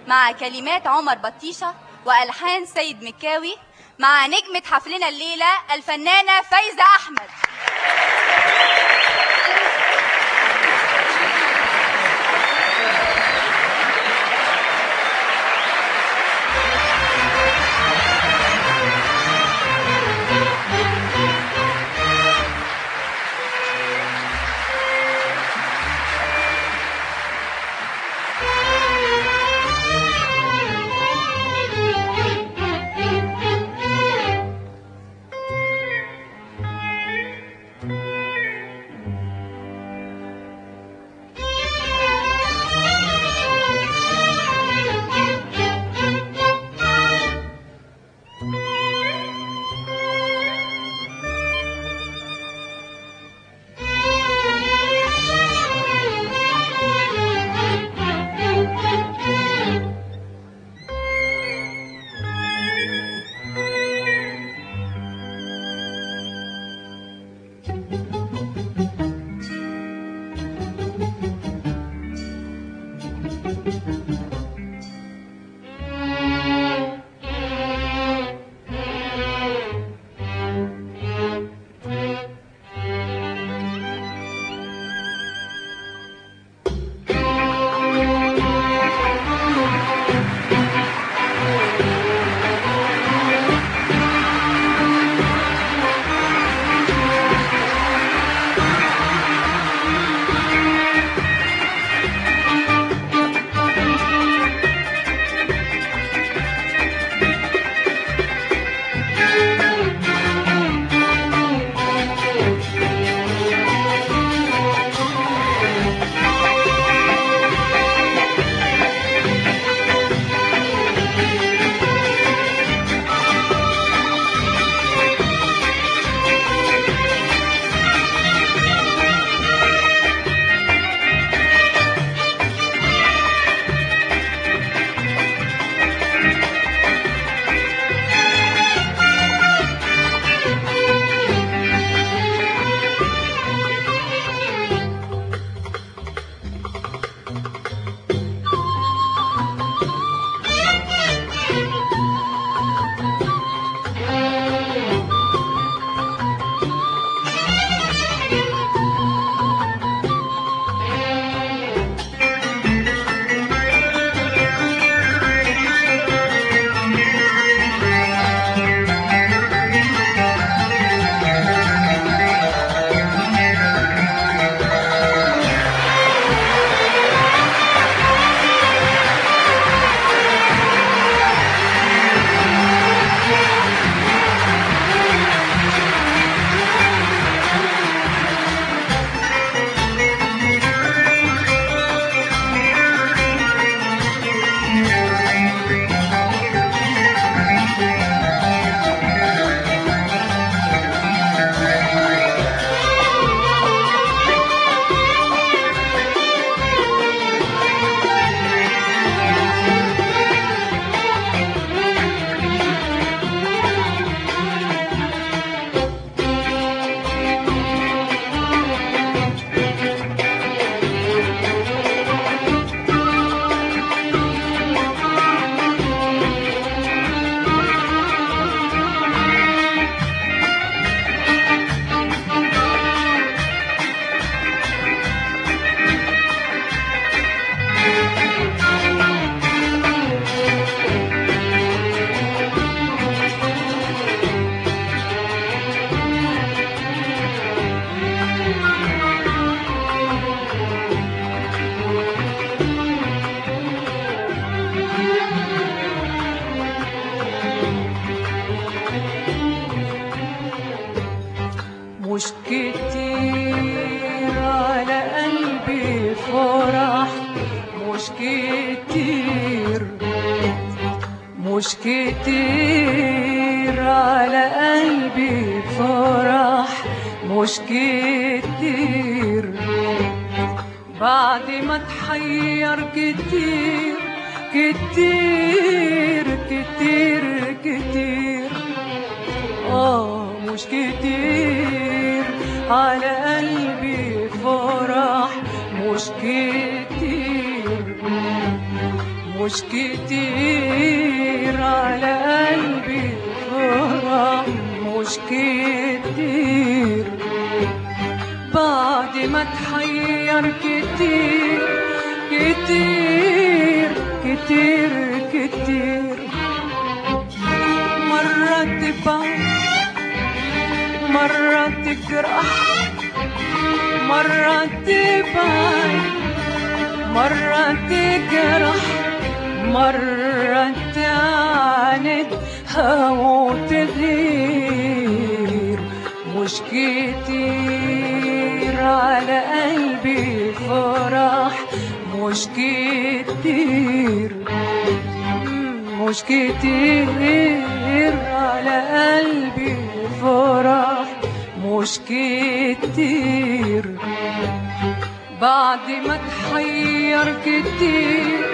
مع كلمات عمر بطيشة وألحان سيد مكاوي مع نجمة حفلنا الليلة الفنانة فايزة أحمد مش كتير على قلبي فرح مش كتير مش كتير على قلبي فرح مش كتير بعد ما اتحير كتير كتير كتير كتير آه مش كتير على قلبي فرح مش كتير مش كتير على قلبي فرح مش كتير بعد ما تحير كتير كتير كتير كتير مرة تبعد مرة تجرح مرة تبعد مرة تجرح مرة تعاند أو تغير مش كتير على قلبي فرح مش كتير مش كتير على قلبي فرح مش كتير بعد ما تحير كتير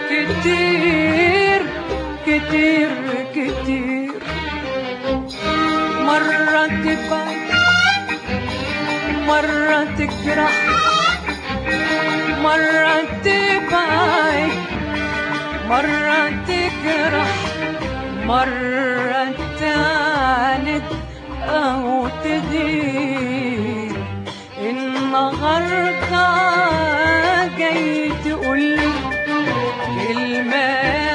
كتير كتير كتير مرة تبعد مرة تجرح مرة تبعد مرة تجرح مرة تعاند أو تغير النهاردة جاي تقول كلمة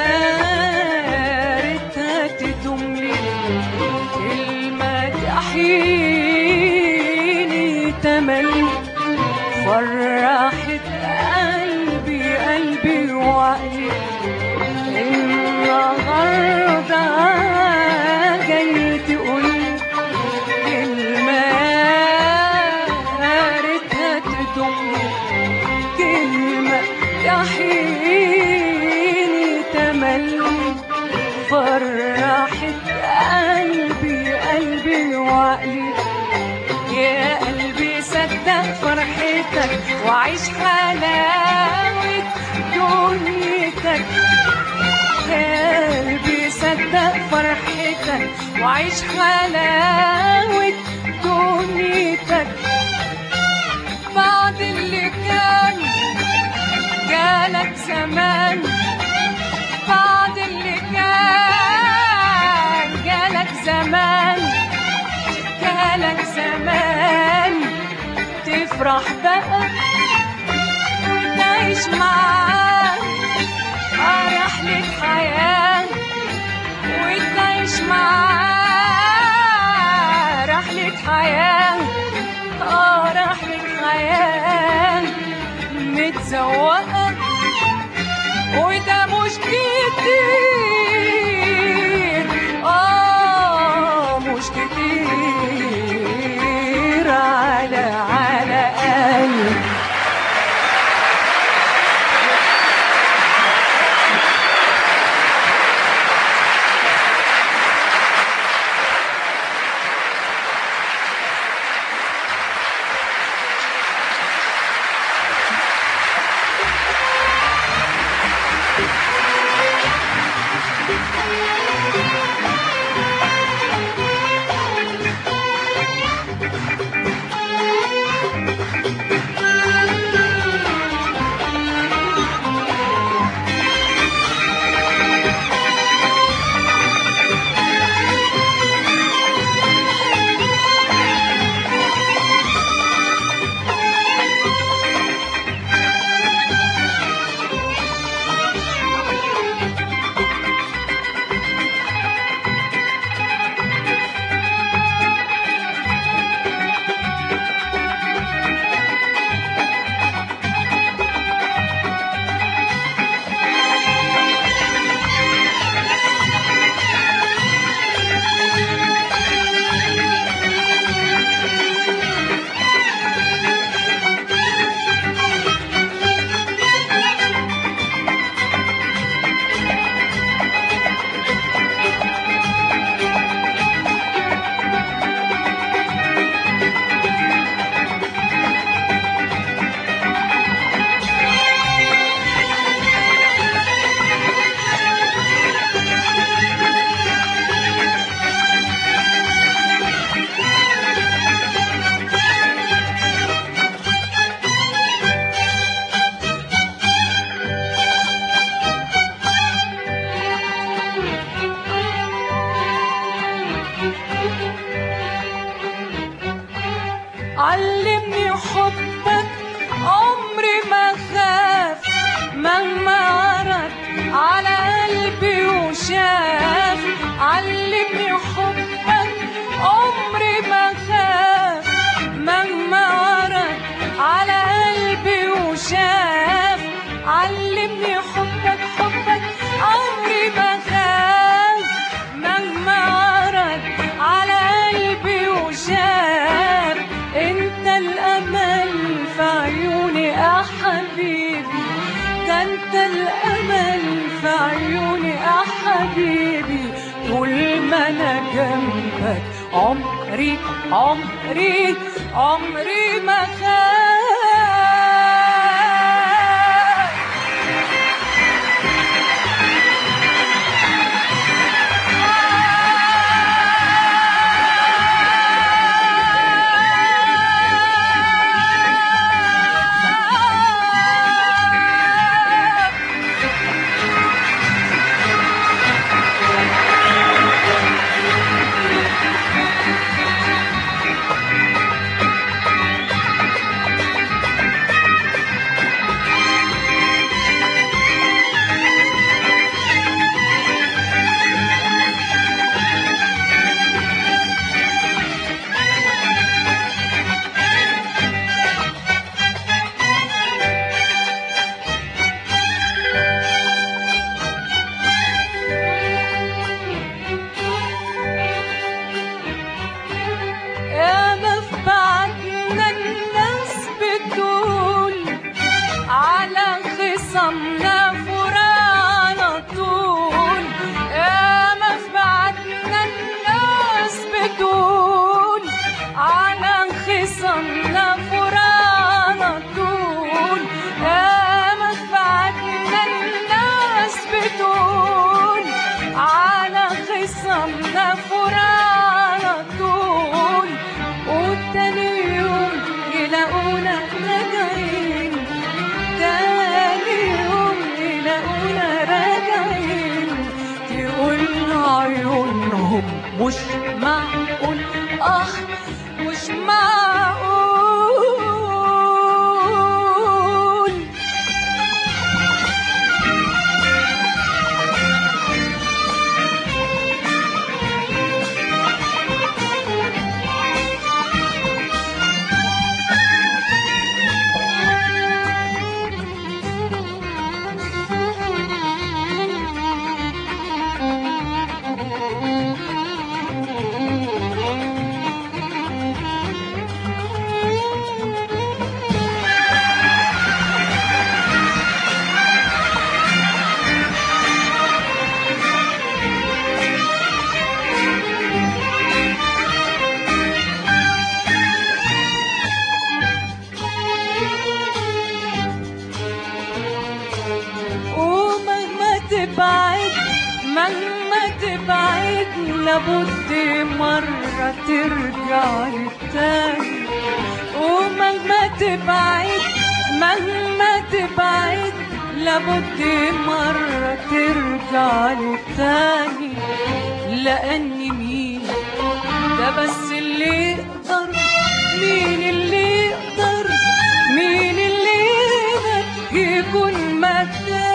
ريتها تدوم لي كلمة تحييني تملي فرحت قلبي قلبي وعقلي النهارده جاي تقول كلمة ريتها تدوم كلمة تحييني تملي فرحت قلبي قلبي وعقلي يا قلبي صدق فرحتك وعيش حلاوة دنيتك قلبي صدق فرحتك وعيش حلاوة دنيتك بعد اللي كان جالك زمان بعد اللي كان جالك زمان جالك زمان تفرح بقى وتعيش معاه آه رحلة حياة وتعيش معاه رحلة حياة آه رحلة حياة متزوقة وده مش كتير آه مش كتير على على قلبي علمني حبك حبك عمري ما خاف مهما عرض على قلبي وشاف انت الامل في عيوني يا حبيبي ده انت الامل في عيوني يا حبيبي طول ما انا جنبك عمري عمري عمري ما خاف يا مفبعتنا الناس بتقول على خصمنا فرانا طول يا مفبعتنا الناس بتقول على خصمنا فرانا طول يا مفبعتنا الناس بتقول على خصمنا فرانا طول والتاني يوم يلاقونا راجعين تاني يوم يلاقونا راجعين تقول عيونهم مش معقول اه مش معقول ومهما تبعد مهما تبعد لابد مرة ترجع للتاني ومهما تبعد مهما تبعد لابد مرة ترجع للتاني لأني مين ده بس اللي يقدر مين اللي يقدر مين اللي يقدر يكون مكاني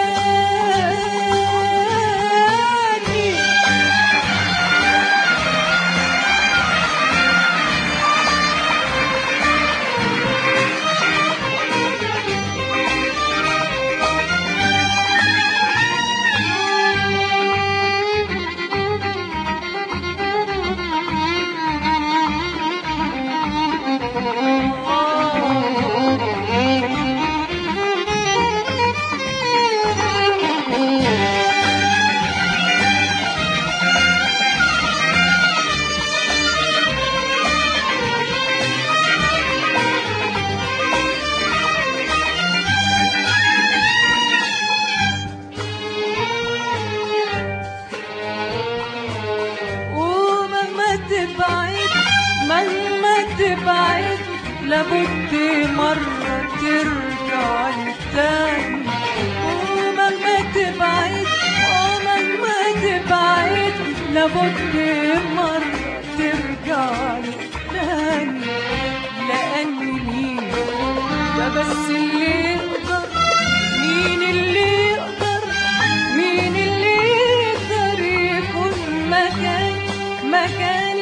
ومهما تبعد مهما تبعد لابد مرة ترجع للتاني ومهما تبعد ومهما تبعد لابد مرة ترجع للتاني لأني مين ده بس اللي يقدر مين اللي يقدر مين اللي يقدر يكون مكان مكان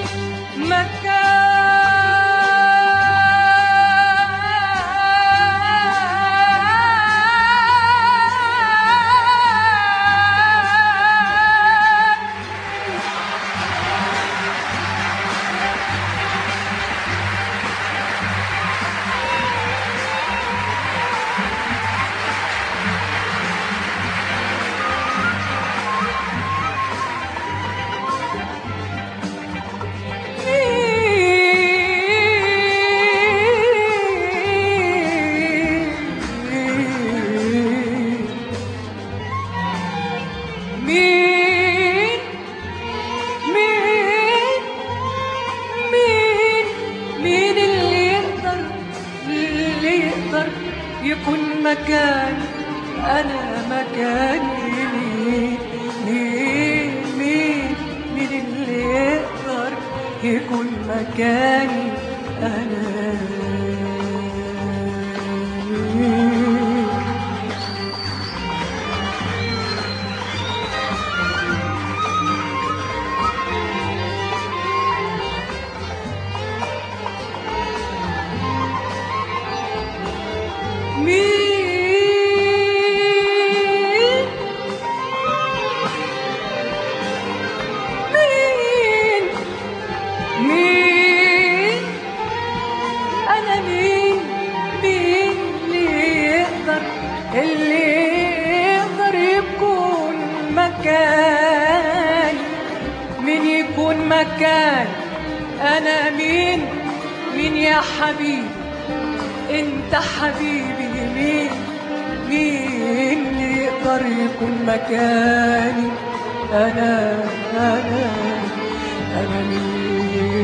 يكون مكاني أنا مكاني مين مين مين مين اللي يقدر يكون مكاني أنا مين مين مين مين أنا مين مين اللي يقدر اللي يقدر يكون مكان مين يكون مكان أنا مين مين يا حبيبي انت حبيبي مين مين اللي يقدر يكون مكاني انا انا انا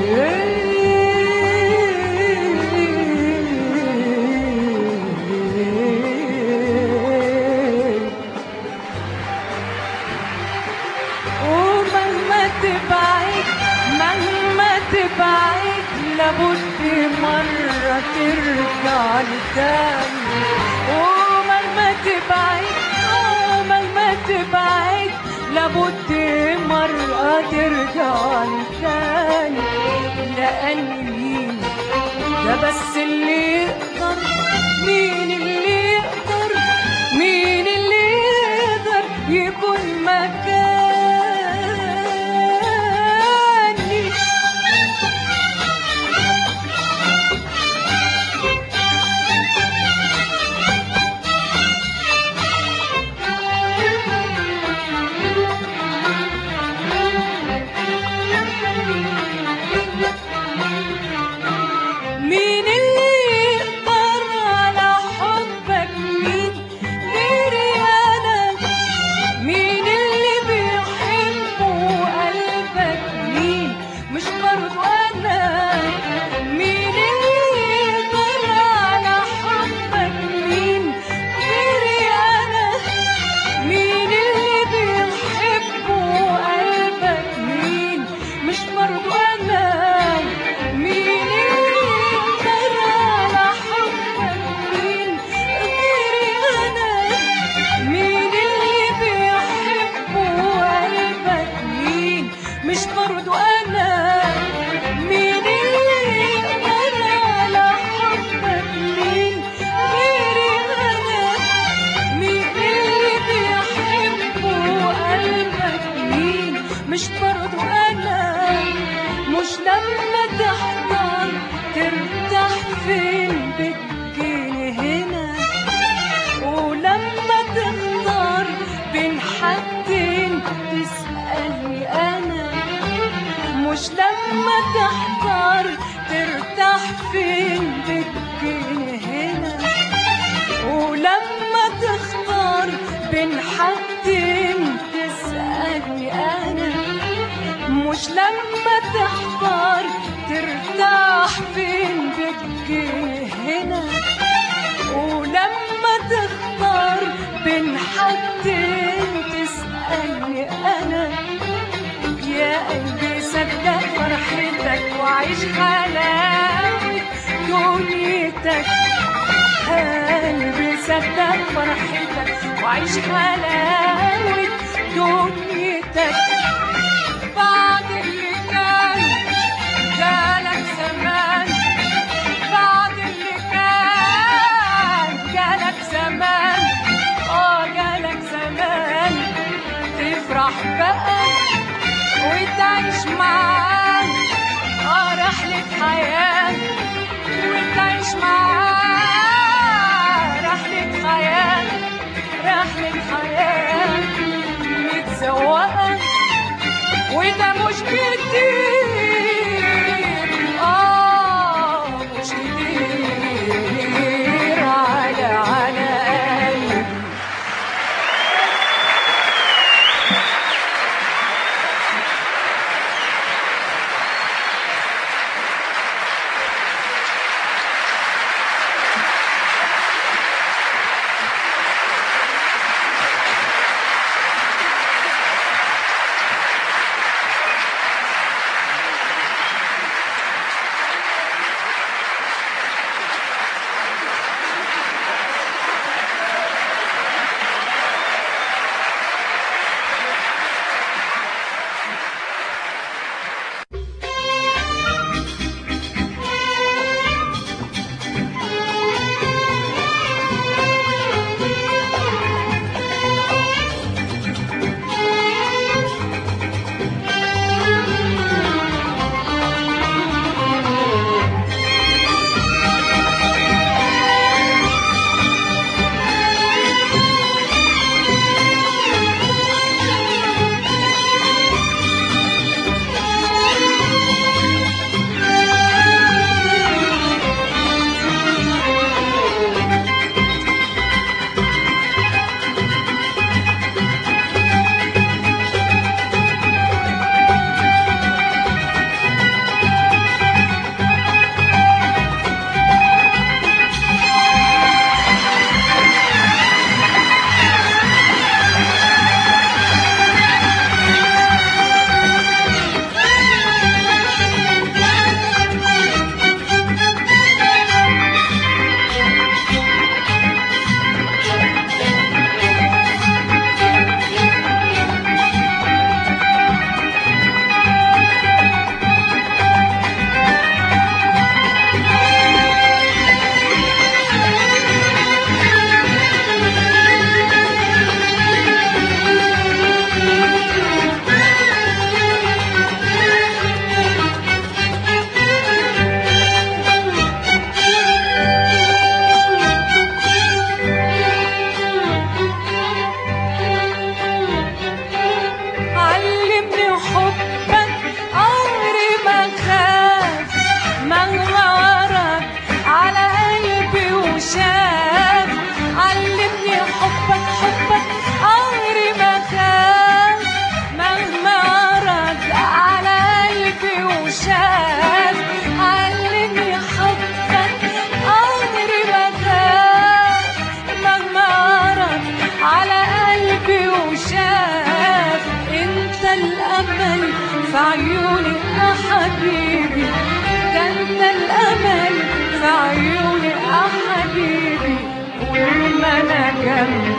مين ومهما تبعد مهما تبعد لابد مرة ترجع لتاني ومهما تبعد آه مهما تبعد لابد مرة ترجع لتاني لأني ده بس اللي يقدر مين اللي يقدر مين اللي يقدر يكون مكاني مين اللي يقدر على حبك مين غيري انا مين اللي بيحبه قلبك مين مش برضو انا مين اللي يقدر على حبك مين غيري انا مين اللي بيحبه قلبك مين مش برضو انا مين اللي يقدر على حبك مين غيري انا مين اللي بيحبه قلبك مين مش برضو انا مين اللي يقدر على حبك مين غيري انا مين اللي بيحبه قلبك مين مش برضو انا مش لما تحضر ترتاح فين بتجيني هنا ولما تختار بين حدين تسألني أنا مش لما تحضر ترتاح فين بتجيني هنا ولما تختار بين حدين تسألني أنا مش لما تحضر ترتاح فين بتجيني هنا ولما تختار بين حدين تسألني أنا يا قلبي صدق فرحتك وعيش حلاوة دنيتك قلبي صدق فرحتك وعيش حلاوة دنيتك بعد اللي كان جالك زمان بعد اللي كان جالك زمان اه جالك زمان تفرح بقى وتعيش معاه اه رحلة حياة وتعيش معاه رحلة حياة رحلة حياة متسوقة وده مش كتير اه مش كتير على على قلبي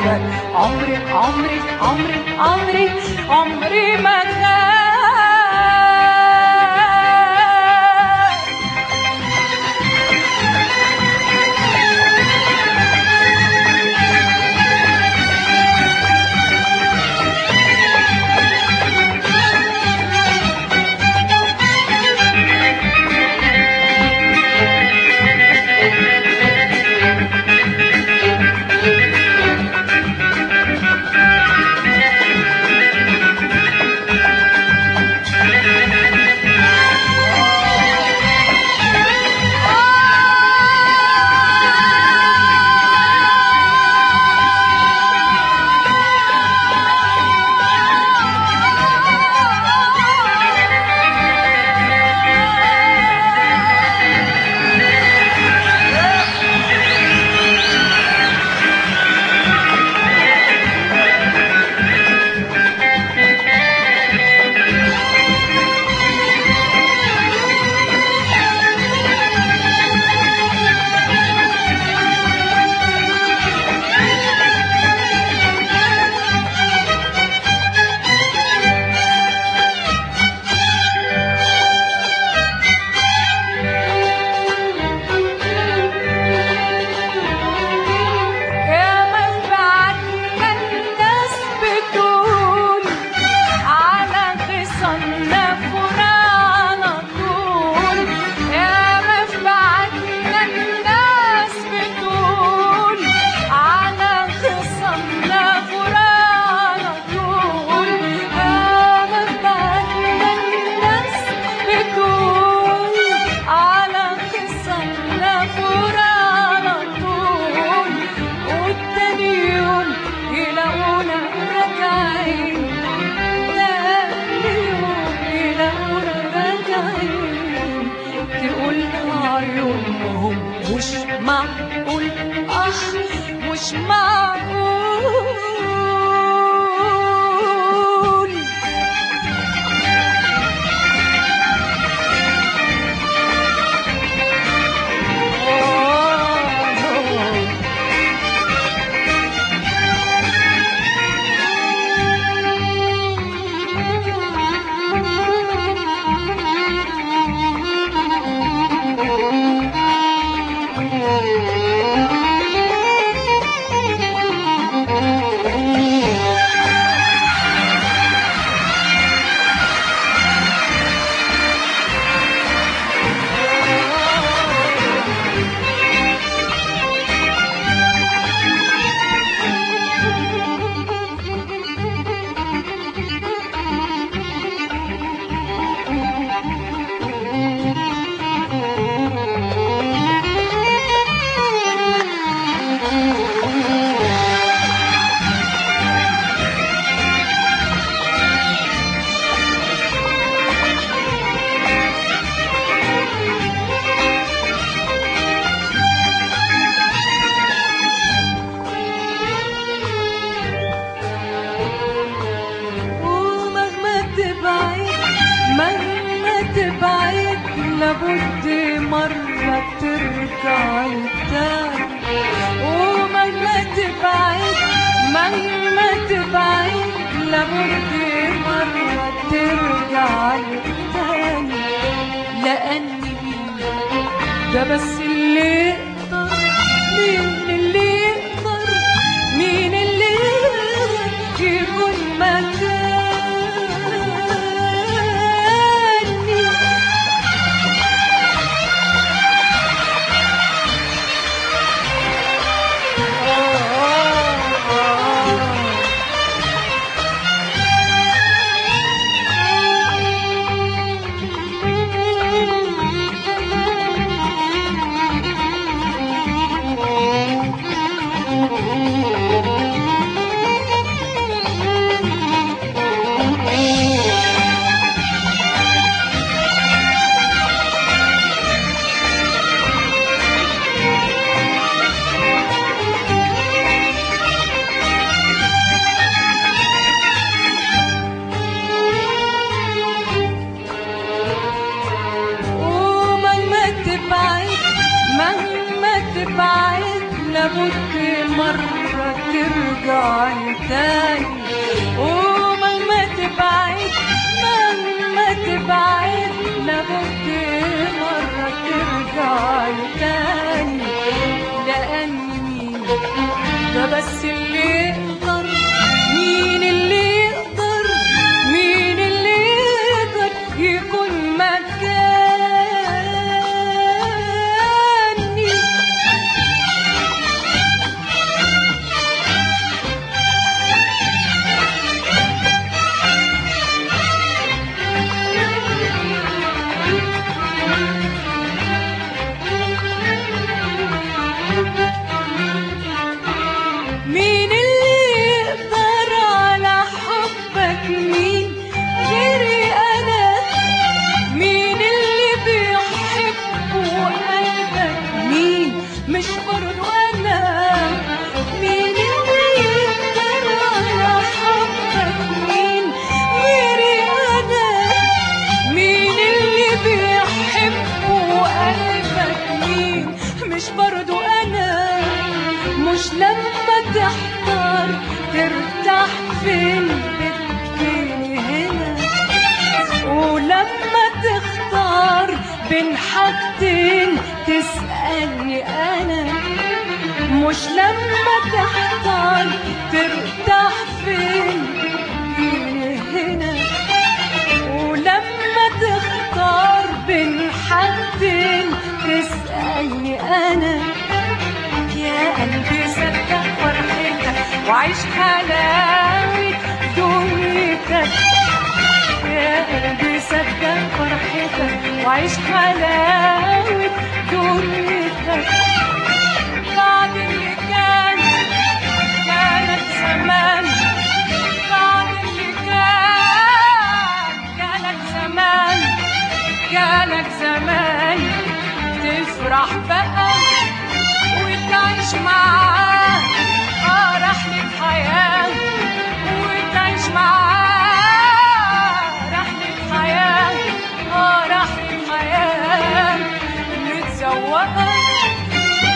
حبك عمري عمري عمري عمري عمري ما خاف يا من بعدنا الناس بتقول على خصمنا فراق على طول يا من بعدنا الناس بتقول على خصمنا فراق على طول يا من بعدنا الناس بتقول على خصمنا فراق على طول والتاني يوم يلاقونا راجعين تاني يوم يلاقونا راجعين تقول عيونهم مش معقول اه مش معقول آه ومهما تبعد مهما تبعد لابد مرة ترجع تاني ومهما تبعد مهما تبعد لابد مرة ترجع تاني لأني مين ده بس اللي يقدر مين اللي يقدر مين اللي يقدر يكون مكاني لابد مرة ترجع ترجع لي تاني ومهما تبعد مهما تبعد لابد مرة ترجع لي تاني لأني ده بس اللي يقدر مين اللي يقدر مين اللي يقدر يكون مكاني مين اللي يقدر على حبك مين غيري انا مين اللي بيحب قلبك مين مش برضو انا مين اللي يقدر على حبك مين غيري انا مين اللي بيحب قلبك مين مش برضو انا مش لما تحتار ترتاح فين بتجيني هنا ولما تختار بين حاجتين تسألني أنا مش لما تحتار ترتاح فين بتجيني هنا ولما تختار بين حاجتين تسألني أنا يا قلبي صدق فرحتك وعيش حلاوة دنيتك يا قلبي صدق فرحتك وعيش حلاوة دنيتك بعد اللي كان كانت زمان بعد اللي كان كانت زمان كانت زمان تفرح بقى وتعيش معاه اه رحلة حياة وتعيش معاه رحلة حياة اه رحلة حياة متزوقة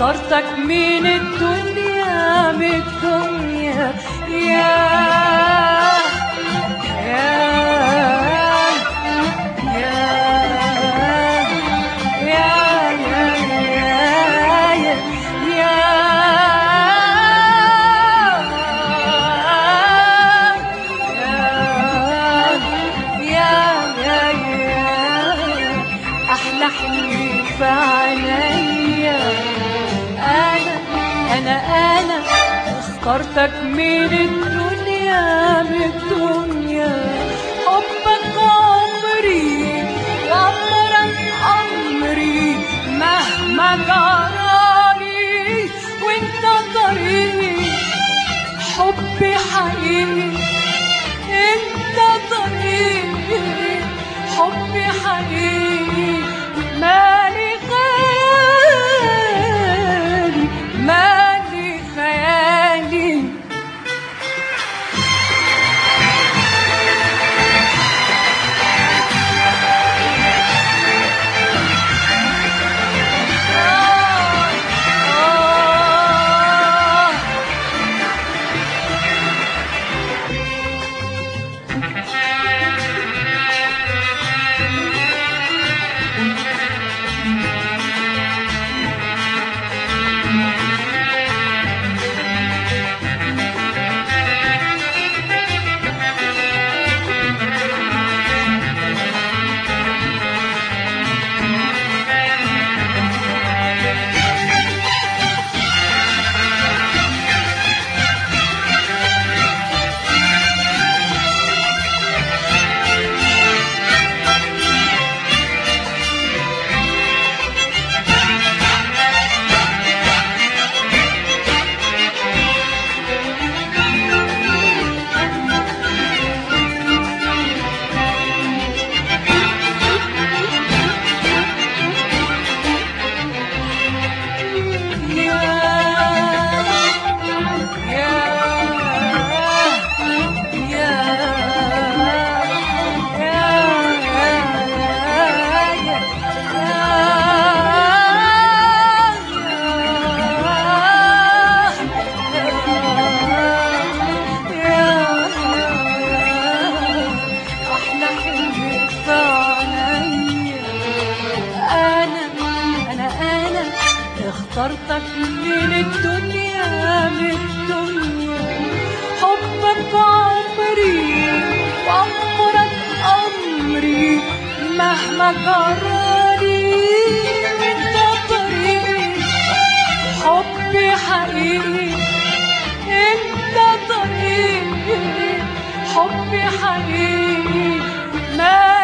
اخترتك من الدنيا من الدنيا يا يا يا يا يا يا أحلى حلمي في عينيا أنا أنا أنا اخترتك من الدنيا من الدنيا حبك عمري وعمرك عمري مهما جرالي وانت طريقي حبي حقيقي انت طريقي حبي حقيقي مالي خيالي مالي خيالي آه أحلى حلم في عينيا أنا أنا أنا اخترتك من الدنيا من الدنيا حبك عمري وعمرك أمري مهما جرالي انت طريقي حبي حقيقي انت طريقي حبي حقيقي ما